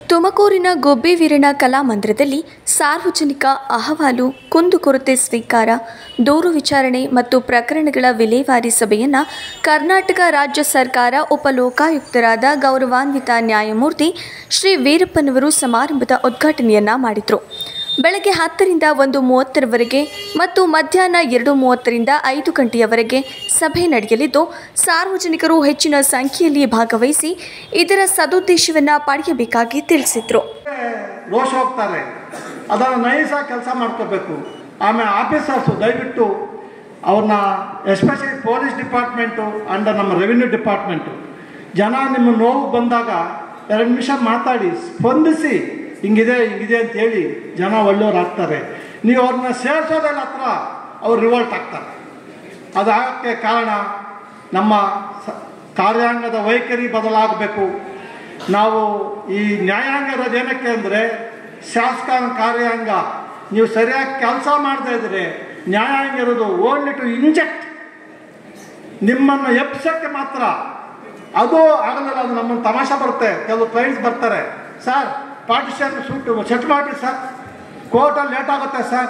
ತುಮಕೂರಿನ ಗೊಬ್ಬೆವೀರಣ್ಣ ಕಲಾಮಂದಿರದಲ್ಲಿ ಸಾರ್ವಜನಿಕ ಅಹವಾಲು ಕುಂದುಕೊರತೆ ಸ್ವೀಕಾರ ದೂರು ವಿಚಾರಣೆ ಮತ್ತು ಪ್ರಕರಣಗಳ ವಿಲೇವಾರಿ ಸಭೆಯನ್ನು ಕರ್ನಾಟಕ ರಾಜ್ಯ ಸರ್ಕಾರ ಉಪಲೋಕಾಯುಕ್ತರಾದ ಗೌರವಾನ್ವಿತ ನ್ಯಾಯಮೂರ್ತಿ ಶ್ರೀ ವೀರಪ್ಪನವರು ಸಮಾರಂಭದ ಉದ್ಘಾಟನೆಯನ್ನ ಮಾಡಿದರು ಬೆಳಗ್ಗೆ ಹತ್ತರಿಂದ ಒಂದು ಮೂವತ್ತರವರೆಗೆ ಮತ್ತು ಮಧ್ಯಾಹ್ನ ಎರಡು ಮೂವತ್ತರಿಂದ ಐದು ಗಂಟೆಯವರೆಗೆ ಸಭೆ ನಡೆಯಲಿದ್ದು ಸಾರ್ವಜನಿಕರು ಹೆಚ್ಚಿನ ಸಂಖ್ಯೆಯಲ್ಲಿ ಭಾಗವಹಿಸಿ ಇದರ ಸದುದ್ದೇಶವನ್ನು ಪಡೆಯಬೇಕಾಗಿ ತಿಳಿಸಿದರು ರೋಷ ಹೋಗ್ತಾರೆ ಅದನ್ನು ನೈಸಾಗಿ ಕೆಲಸ ಮಾಡ್ಕೋಬೇಕು ಆಮೇಲೆ ಆಫೀಸರ್ಸು ದಯವಿಟ್ಟು ಅವ್ರನ್ನ ಎಸ್ಪೆಷಲಿ ಪೊಲೀಸ್ ಡಿಪಾರ್ಟ್ಮೆಂಟು ಅಂಡ್ ನಮ್ಮ ರೆವಿನ್ಯೂ ಡಿಪಾರ್ಟ್ಮೆಂಟು ಜನ ನಿಮ್ಮ ನೋವು ಬಂದಾಗ ಎರಡು ನಿಮಿಷ ಮಾತಾಡಿ ಸ್ಪಂದಿಸಿ ಹಿಂಗಿದೆ ಹಿಂಗಿದೆ ಅಂತ ಹೇಳಿ ಜನ ಒಳ್ಳೆಯವ್ರು ಆಗ್ತಾರೆ ನೀವು ಅವ್ರನ್ನ ಸೇರಿಸೋದಲ್ಲ ಹತ್ರ ಅವ್ರು ರಿವೋಲ್ಟ್ ಆಗ್ತಾರೆ ಅದಾಗಕ್ಕೆ ಕಾರಣ ನಮ್ಮ ಸ- ಕಾರ್ಯಾಂಗದ ವೈಖರಿ ಬದಲಾಗಬೇಕು ನಾವು ಈ ನ್ಯಾಯಾಂಗ ಇರೋದು ಏನಕ್ಕೆ ಅಂದರೆ ಶಾಸಕಾಂಗ ಕಾರ್ಯಾಂಗ ನೀವು ಸರಿಯಾಗಿ ಕೆಲಸ ಮಾಡದೇ ಇದ್ರೆ ನ್ಯಾಯಾಂಗ ಇರೋದು ಓನ್ಲಿ ಟು ಇಂಜೆಕ್ಟ್ ನಿಮ್ಮನ್ನು ಎಪ್ಸಕ್ಕೆ ಮಾತ್ರ ಅದು ಆಗಲ್ಲ ಅದು ನಮ್ಮನ್ನು ತಮಾಷೆ ಬರುತ್ತೆ ಕೆಲವು ಕ್ಲೈಂಟ್ಸ್ ಬರ್ತಾರೆ ಸರ್ ಪಾರ್ಟಿಷನ್ ಸೂಟ್ ಸೆಟ್ ಮಾಡಿಬಿಡಿ ಸರ್ ಕೋರ್ಟಲ್ಲಿ ಲೇಟ್ ಆಗುತ್ತೆ ಸರ್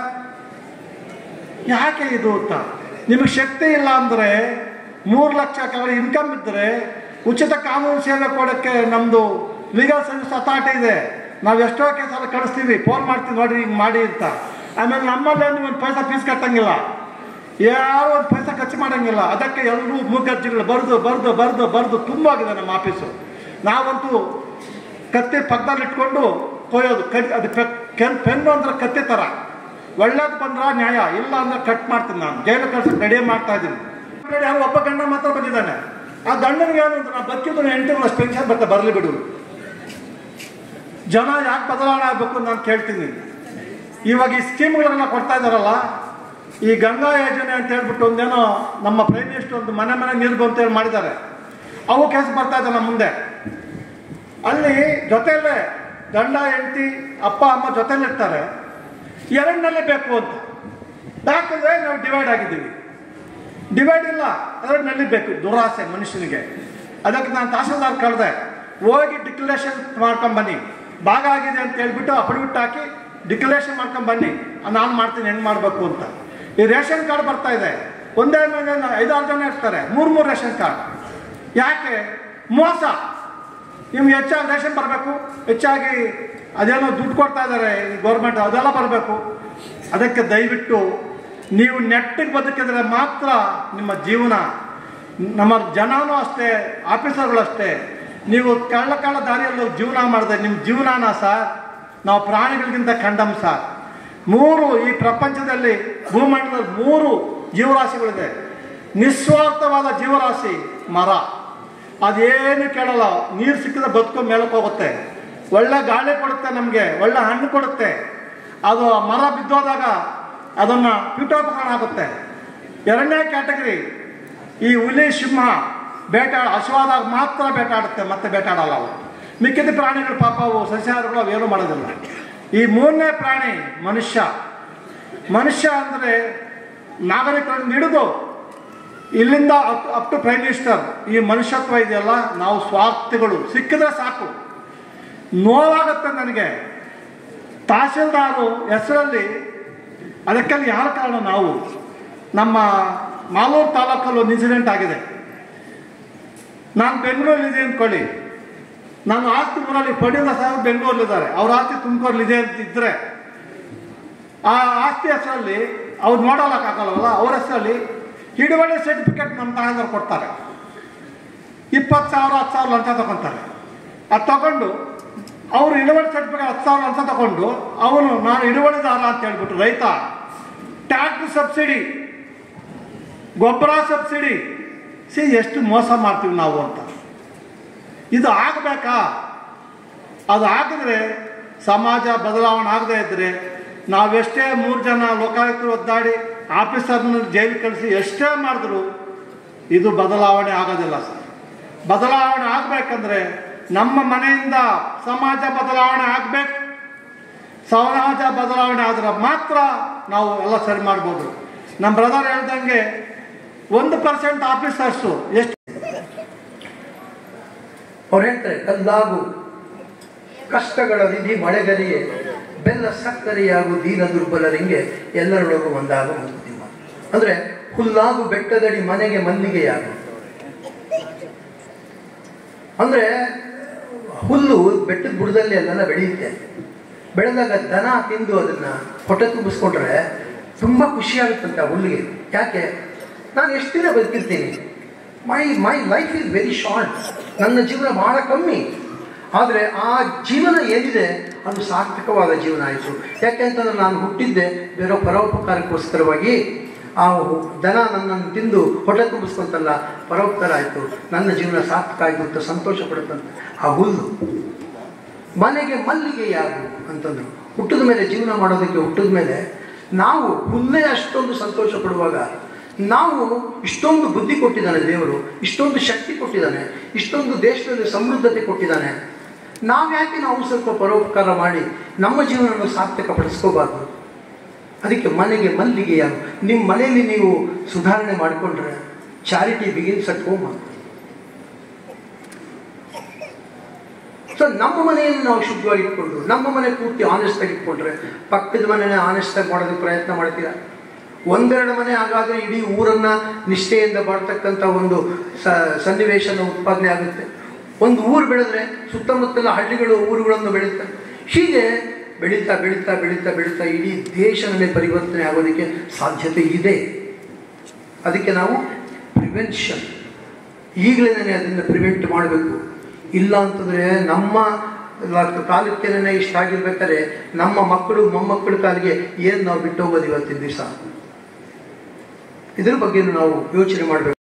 ಯಾಕೆ ಇದು ಅಂತ ನಿಮಗೆ ಶಕ್ತಿ ಇಲ್ಲ ಅಂದರೆ ಮೂರು ಲಕ್ಷ ಕೆಳಗೆ ಇನ್ಕಮ್ ಇದ್ದರೆ ಉಚಿತ ಕಾನೂನು ಸೇವೆ ಕೊಡೋಕ್ಕೆ ನಮ್ಮದು ಲೀಗಲ್ ಸರ್ವಿಸ್ ಅಥಾರಿಟಿ ಇದೆ ನಾವು ಎಷ್ಟೋ ಕೇಸಲ್ಲಿ ಕಳಿಸ್ತೀವಿ ಫೋನ್ ಮಾಡ್ತೀವಿ ನೋಡ್ರಿ ಹಿಂಗೆ ಮಾಡಿ ಅಂತ ಆಮೇಲೆ ನಮ್ಮಲ್ಲೇ ನೀವು ಒಂದು ಪೈಸಾ ಫೀಸ್ ಕಟ್ಟಂಗಿಲ್ಲ ಯಾರು ಒಂದು ಪೈಸಾ ಖರ್ಚು ಮಾಡೋಂಗಿಲ್ಲ ಅದಕ್ಕೆ ಎಲ್ಲರೂ ಮೂಗರ್ಜಿಗಳು ಬರೆದು ಬರೆದು ಬರೆದು ಬರೆದು ತುಂಬ ಆಗಿದೆ ನಮ್ಮ ಆಫೀಸು ನಾವಂತೂ ಕತ್ತಿ ಪಕ್ಕದಲ್ಲಿ ಇಟ್ಕೊಂಡು ಕೊಯ್ಯೋದು ಕಟ್ ಅದು ಕೆನ್ ಪೆನ್ನು ಅಂದ್ರೆ ಕತ್ತಿ ಥರ ಒಳ್ಳೇದು ಬಂದ್ರೆ ನ್ಯಾಯ ಇಲ್ಲ ಅಂದ್ರೆ ಕಟ್ ಮಾಡ್ತೀನಿ ನಾನು ಜೈಲು ಕಳ್ಸಕ್ಕೆ ರೆಡಿ ಮಾಡ್ತಾ ಇದ್ದೀನಿ ಯಾರು ಒಬ್ಬ ಗಂಡ ಮಾತ್ರ ಬಂದಿದ್ದಾನೆ ಆ ಗಂಡನಿಗೆ ಏನು ಅಂದ್ರೆ ನಾನು ಬದುಕಿದ್ರು ಎಂಟು ವರ್ಷ ಪೆನ್ಷನ್ ಬರ್ತಾ ಬರಲಿ ಬಿಡು ಜನ ಯಾಕೆ ಬದಲಾವಣೆ ಆಗಬೇಕು ಅಂತ ನಾನು ಕೇಳ್ತೀನಿ ಇವಾಗ ಈ ಸ್ಕೀಮ್ಗಳನ್ನ ಕೊಡ್ತಾ ಇದ್ದಾರಲ್ಲ ಈ ಗಂಗಾ ಯೋಜನೆ ಅಂತ ಹೇಳ್ಬಿಟ್ಟು ಒಂದೇನೋ ನಮ್ಮ ಪ್ರೈಮ್ ಮಿನಿಸ್ಟರ್ ಒಂದು ಮನೆ ಮನೆ ನೀರು ಬಂತು ಹೇಳಿ ಮಾಡಿದ್ದಾರೆ ಅವು ಕೆಲಸ ಬರ್ತಾ ಇದೆ ನಮ್ಮ ಮುಂದೆ ಅಲ್ಲಿ ಜೊತೆಯಲ್ಲೇ ಗಂಡ ಹೆಂಡತಿ ಅಪ್ಪ ಅಮ್ಮ ಜೊತೆಲಿ ಇರ್ತಾರೆ ಎರಡನ್ನಲ್ಲೇ ಬೇಕು ಅಂತ ಯಾಕಂದ್ರೆ ನಾವು ಡಿವೈಡ್ ಆಗಿದ್ದೀವಿ ಡಿವೈಡ್ ಇಲ್ಲ ಎರಡನಲ್ಲಿ ಬೇಕು ದುರಾಸೆ ಮನುಷ್ಯನಿಗೆ ಅದಕ್ಕೆ ನಾನು ತಹಸೀಲ್ದಾರ್ ಕಳೆದೆ ಹೋಗಿ ಡಿಕ್ಲರೇಷನ್ ಮಾಡ್ಕೊಂಡ್ ಬನ್ನಿ ಭಾಗ ಆಗಿದೆ ಅಂತ ಹೇಳ್ಬಿಟ್ಟು ಅಫಿಡವಿಟ್ ಹಾಕಿ ಡಿಕ್ಲರೇಷನ್ ಮಾಡ್ಕೊಂಡ್ ಬನ್ನಿ ನಾನು ಮಾಡ್ತೀನಿ ಹೆಂಗೆ ಮಾಡಬೇಕು ಅಂತ ಈ ರೇಷನ್ ಕಾರ್ಡ್ ಬರ್ತಾ ಇದೆ ಒಂದೇ ಮೇಲೆ ಐದಾರು ಜನ ಇರ್ತಾರೆ ಮೂರು ಮೂರು ರೇಷನ್ ಕಾರ್ಡ್ ಯಾಕೆ ಮೋಸ ನಿಮ್ಗೆ ಹೆಚ್ಚಾಗಿ ರೇಷನ್ ಬರಬೇಕು ಹೆಚ್ಚಾಗಿ ಅದೇನೋ ದುಡ್ಡು ಕೊಡ್ತಾ ಇದ್ದಾರೆ ಈ ಗೌರ್ಮೆಂಟ್ ಅದೆಲ್ಲ ಬರಬೇಕು ಅದಕ್ಕೆ ದಯವಿಟ್ಟು ನೀವು ನೆಟ್ಟಿಗೆ ಬದುಕಿದ್ರೆ ಮಾತ್ರ ನಿಮ್ಮ ಜೀವನ ನಮ್ಮ ಜನನೂ ಅಷ್ಟೇ ಆಫೀಸರ್ಗಳು ಅಷ್ಟೇ ನೀವು ಕಳ್ಳ ಕಳ್ಳ ದಾರಿಯಲ್ಲಿ ಹೋಗಿ ಜೀವನ ಮಾಡಿದ್ರೆ ನಿಮ್ಮ ಜೀವನನ ಸರ್ ನಾವು ಪ್ರಾಣಿಗಳಿಗಿಂತ ಕಂಡಮ್ ಸರ್ ಮೂರು ಈ ಪ್ರಪಂಚದಲ್ಲಿ ಭೂಮಂಡಲದಲ್ಲಿ ಮೂರು ಜೀವರಾಶಿಗಳಿದೆ ನಿಸ್ವಾರ್ಥವಾದ ಜೀವರಾಶಿ ಮರ ಅದೇನು ಕೇಳಲ್ಲ ನೀರು ಸಿಕ್ಕಿದ್ರೆ ಬದುಕೋ ಮೇಲಕ್ಕೆ ಹೋಗುತ್ತೆ ಒಳ್ಳೆ ಗಾಳಿ ಕೊಡುತ್ತೆ ನಮಗೆ ಒಳ್ಳೆ ಹಣ್ಣು ಕೊಡುತ್ತೆ ಅದು ಆ ಮರ ಬಿದ್ದೋದಾಗ ಅದನ್ನು ಪೀಠೋಪಕರಣ ಆಗುತ್ತೆ ಎರಡನೇ ಕ್ಯಾಟಗರಿ ಈ ಹುಲಿ ಸಿಂಹ ಬೇಟಾಡ ಹಸುವಾದಾಗ ಮಾತ್ರ ಬೇಟಾಡುತ್ತೆ ಮತ್ತೆ ಬೇಟಾಡಲ್ಲ ಅವು ಮಿಕ್ಕಿದ ಪ್ರಾಣಿಗಳು ಪಾಪ ಅವು ಸಸ್ಯಾಹಾರಗಳು ಅವೇನು ಮಾಡೋದಿಲ್ಲ ಈ ಮೂರನೇ ಪ್ರಾಣಿ ಮನುಷ್ಯ ಮನುಷ್ಯ ಅಂದರೆ ನಾಗರಿಕರನ್ನು ಹಿಡಿದು ಇಲ್ಲಿಂದ up up to prime minister ಈ ಮನುಷ್ಯತ್ವ ಇದೆಯಲ್ಲ ನಾವು ಸ್ವಾರ್ಥಿಗಳು ಸಿಕ್ಕಿದ್ರೆ ಸಾಕು ನೋವಾಗುತ್ತೆ ನನಗೆ ತಹಸೀಲ್ದಾರು ಹೆಸರಲ್ಲಿ ಅದಕ್ಕೆಲ್ಲ ಯಾರ ಕಾರಣ ನಾವು ನಮ್ಮ ಮಾಲೂರು ತಾಲೂಕಲ್ಲಿ ಒಂದು ಇನ್ಸಿಡೆಂಟ್ ಆಗಿದೆ ನಾನು ಬೆಂಗಳೂರಲ್ಲಿದೆ ಅಂದ್ಕೊಳ್ಳಿ ನನ್ನ ಆಸ್ತಿ ಊರಲ್ಲಿ ಪಡೆದ ಸಾಹೇಬ್ ಬೆಂಗಳೂರಲ್ಲಿದ್ದಾರೆ ಅವ್ರ ಆಸ್ತಿ ತುಮಕೂರಲ್ಲಿದೆ ಅಂತ ಇದ್ರೆ ಆ ಆಸ್ತಿ ಹೆಸರಲ್ಲಿ ಅವ್ರು ನೋಡೋಕ್ಕಾಗಲ್ಲವಲ್ಲ ಅವ್ರ ಹೆಸರಲ್ಲಿ ಹಿಡುವಳಿ ಸರ್ಟಿಫಿಕೇಟ್ ನಮ್ಮ ತಹಸೀಲ್ದಾರ್ ಕೊಡ್ತಾರೆ ಇಪ್ಪತ್ತು ಸಾವಿರ ಹತ್ತು ಸಾವಿರ ಲಂಚ ತಗೊತಾರೆ ಅದು ತಗೊಂಡು ಅವರು ಇಳುವರಿ ಸರ್ಟಿಫಿಕೇಟ್ ಹತ್ತು ಸಾವಿರ ಲಂಚ ತಗೊಂಡು ಅವನು ನಾನು ಇಳುವಳಿದಾರ ಅಂತ ಹೇಳ್ಬಿಟ್ಟು ರೈತ ಟ್ಯಾಕ್ಸ್ ಸಬ್ಸಿಡಿ ಗೊಬ್ಬರ ಸಬ್ಸಿಡಿ ಸಿ ಎಷ್ಟು ಮೋಸ ಮಾಡ್ತೀವಿ ನಾವು ಅಂತ ಇದು ಆಗಬೇಕಾ ಅದು ಆಗಿದ್ರೆ ಸಮಾಜ ಬದಲಾವಣೆ ಆಗದೇ ಇದ್ದರೆ ನಾವೆಷ್ಟೇ ಮೂರು ಜನ ಲೋಕಾಯುಕ್ತರು ಒದ್ದಾಡಿ ಆಫೀಸರ್ನ ಜೈಲು ಕಳಿಸಿ ಎಷ್ಟೇ ಮಾಡಿದ್ರು ಇದು ಬದಲಾವಣೆ ಆಗೋದಿಲ್ಲ ಸರ್ ಬದಲಾವಣೆ ಆಗಬೇಕಂದ್ರೆ ನಮ್ಮ ಮನೆಯಿಂದ ಸಮಾಜ ಬದಲಾವಣೆ ಆಗಬೇಕು ಸಮಾಜ ಬದಲಾವಣೆ ಆದ್ರೆ ಮಾತ್ರ ನಾವು ಎಲ್ಲ ಸರಿ ಮಾಡ್ಬೋದು ನಮ್ಮ ಬ್ರದರ್ ಹೇಳ್ದಂಗೆ ಒಂದು ಪರ್ಸೆಂಟ್ ಆಫೀಸರ್ಸು ಎಷ್ಟು ಅವ್ರು ಹೇಳ್ತಾರೆ ಕಲ್ಲಾಗು ಕಷ್ಟಗಳ ವಿಧಿ ಮಳೆಗರಿಗೆ ಬೆಲ್ಲ ಸಕ್ಕರೆಯಾಗು ದೀನ ದುರ್ಬಲರಿಂಗೆ ಎಲ್ಲರೊಳಗೂ ಒಂದಾಗು ಮುಕ್ತಿಮ ಅಂದ್ರೆ ಹುಲ್ಲಾಗು ಬೆಟ್ಟದಡಿ ಮನೆಗೆ ಮಲ್ಲಿಗೆಯಾಗು ಅಂದ್ರೆ ಹುಲ್ಲು ಬೆಟ್ಟದ ಬುಡದಲ್ಲಿ ಅಲ್ಲೆಲ್ಲ ಬೆಳೆಯುತ್ತೆ ಬೆಳೆದಾಗ ದನ ತಿಂದು ಅದನ್ನ ಹೊಟ್ಟೆ ತುಂಬಿಸ್ಕೊಂಡ್ರೆ ತುಂಬಾ ಖುಷಿ ಆಗುತ್ತಂತೆ ಆ ಹುಲ್ಲಿಗೆ ಯಾಕೆ ನಾನು ಎಷ್ಟು ದಿನ ಬದುಕಿರ್ತೀನಿ my my life is very short ನನ್ನ ಜೀವನ ಬಹಳ ಕಮ್ಮಿ ಆದರೆ ಆ ಜೀವನ ಏನಿದೆ ಅದು ಸಾರ್ಥಕವಾದ ಜೀವನ ಆಯಿತು ಯಾಕೆಂತಂದ್ರೆ ನಾನು ಹುಟ್ಟಿದ್ದೆ ಬೇರೆ ಪರೋಪಕಾರಕ್ಕೋಸ್ಕರವಾಗಿ ಆ ಹು- ದನ ನನ್ನನ್ನು ತಿಂದು ಹೊಟ್ಟೆ ತುಂಬಿಸ್ಕೊಂತಲ್ಲ ಪರೋಪಕಾರ ಆಯಿತು ನನ್ನ ಜೀವನ ಸಾರ್ಥಕ ಆಯಿತು ಅಂತ ಸಂತೋಷ ಪಡುತ್ತಂತೆ ಆ ಹುಲ್ಲು ಮನೆಗೆ ಮಲ್ಲಿಗೆ ಯಾರು ಅಂತಂದ್ರು ಹುಟ್ಟಿದ ಮೇಲೆ ಜೀವನ ಮಾಡೋದಕ್ಕೆ ಹುಟ್ಟಿದ ಮೇಲೆ ನಾವು ಹುಲ್ಲೇ ಅಷ್ಟೊಂದು ಸಂತೋಷ ಪಡುವಾಗ ನಾವು ಇಷ್ಟೊಂದು ಬುದ್ಧಿ ಕೊಟ್ಟಿದ್ದಾನೆ ದೇವರು ಇಷ್ಟೊಂದು ಶಕ್ತಿ ಕೊಟ್ಟಿದ್ದಾನೆ ಇಷ್ಟೊಂದು ದೇಶದಲ್ಲಿ ಸಮೃದ್ಧತೆ ಕೊಟ್ಟಿದ್ದಾನೆ ನಾವ್ಯಾಕೆ ನಾವು ಸ್ವಲ್ಪ ಪರೋಪಕಾರ ಮಾಡಿ ನಮ್ಮ ಜೀವನವನ್ನು ಸಾರ್ಥಕ ಪಡಿಸ್ಕೋಬಾರ್ದು ಅದಕ್ಕೆ ಮನೆಗೆ ಮಲ್ಲಿಗೆ ಯಾರು ನಿಮ್ಮ ಮನೆಯಲ್ಲಿ ನೀವು ಸುಧಾರಣೆ ಮಾಡಿಕೊಂಡ್ರೆ ಚಾರಿಟಿ ಬಿಗಿನ್ಸ್ ಅಟ್ ಹೋಮ್ ಅಂತ ಸೊ ನಮ್ಮ ಮನೆಯನ್ನು ನಾವು ಶುದ್ಧವಾಗಿ ಇಟ್ಕೊಂಡು ನಮ್ಮ ಮನೆ ಪೂರ್ತಿ ಆನೆಸ್ಟ್ ಆಗಿ ಇಟ್ಕೊಂಡ್ರೆ ಪಕ್ಕದ ಮನೆನೇ ಆನೆಸ್ಟ್ ಆಗಿ ಮಾಡೋದಕ್ಕೆ ಪ್ರಯತ್ನ ಮಾಡ್ತೀರಾ ಒಂದೆರಡು ಮನೆ ಹಾಗಾದ್ರೆ ಇಡೀ ಊರನ್ನ ನಿಷ್ಠೆಯಿಂದ ಬಾಳ್ತಕ್ಕಂಥ ಒಂದು ಸ- ಸನ್ನಿವೇಶನ ಉತ್ಪಾದನೆ ಆಗುತ್ತೆ ಒಂದು ಊರು ಬೆಳೆದ್ರೆ ಸುತ್ತಮುತ್ತಲ ಹಳ್ಳಿಗಳು ಊರುಗಳನ್ನು ಬೆಳೀತಾರೆ ಹೀಗೆ ಬೆಳೀತಾ ಬೆಳೀತಾ ಬೆಳೀತಾ ಬೆಳೀತಾ ಇಡೀ ದೇಶದಲ್ಲಿ ಪರಿವರ್ತನೆ ಆಗೋದಕ್ಕೆ ಸಾಧ್ಯತೆ ಇದೆ ಅದಕ್ಕೆ ನಾವು ಪ್ರಿವೆನ್ಷನ್ ಈಗಲೇ ಅದನ್ನು ಪ್ರಿವೆಂಟ್ ಮಾಡಬೇಕು ಇಲ್ಲ ಅಂತಂದರೆ ನಮ್ಮ ಲ- ಕಾಲಕ್ಕೇನೆ ಇಷ್ಟ ಆಗಿರ್ಬೇಕಾದ್ರೆ ನಮ್ಮ ಮಕ್ಕಳು ಮೊಮ್ಮಕ್ಕಳ ಕಾಲಿಗೆ ಏನು ನಾವು ಬಿಟ್ಟು ಹೋಗೋದು ಇವತ್ತಿನ ದಿವಸ ಇದ್ರ ಬಗ್ಗೆ ನಾವು ಯೋಚನೆ ಮಾಡಬೇಕು